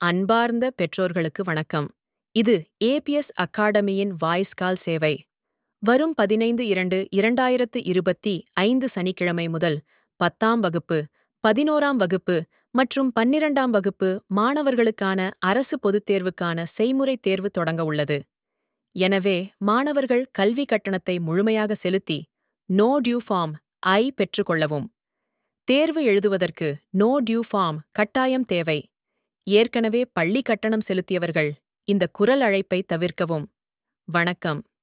அன்பார்ந்த பெற்றோர்களுக்கு வணக்கம் இது ஏபிஎஸ் அகாடமியின் வாய்ஸ் கால் சேவை வரும் பதினைந்து இரண்டு இரண்டாயிரத்து இருபத்தி ஐந்து சனிக்கிழமை முதல் பத்தாம் வகுப்பு பதினோராம் வகுப்பு மற்றும் பன்னிரண்டாம் வகுப்பு மாணவர்களுக்கான அரசு பொதுத் தேர்வுக்கான செய்முறை தேர்வு தொடங்க உள்ளது எனவே மாணவர்கள் கல்வி கட்டணத்தை முழுமையாக செலுத்தி நோ டியூ ஃபார்ம் ஐ பெற்றுக்கொள்ளவும் தேர்வு எழுதுவதற்கு நோ டியூ ஃபார்ம் கட்டாயம் தேவை ஏற்கனவே பள்ளி கட்டணம் செலுத்தியவர்கள் இந்த குரல் அழைப்பை தவிர்க்கவும் வணக்கம்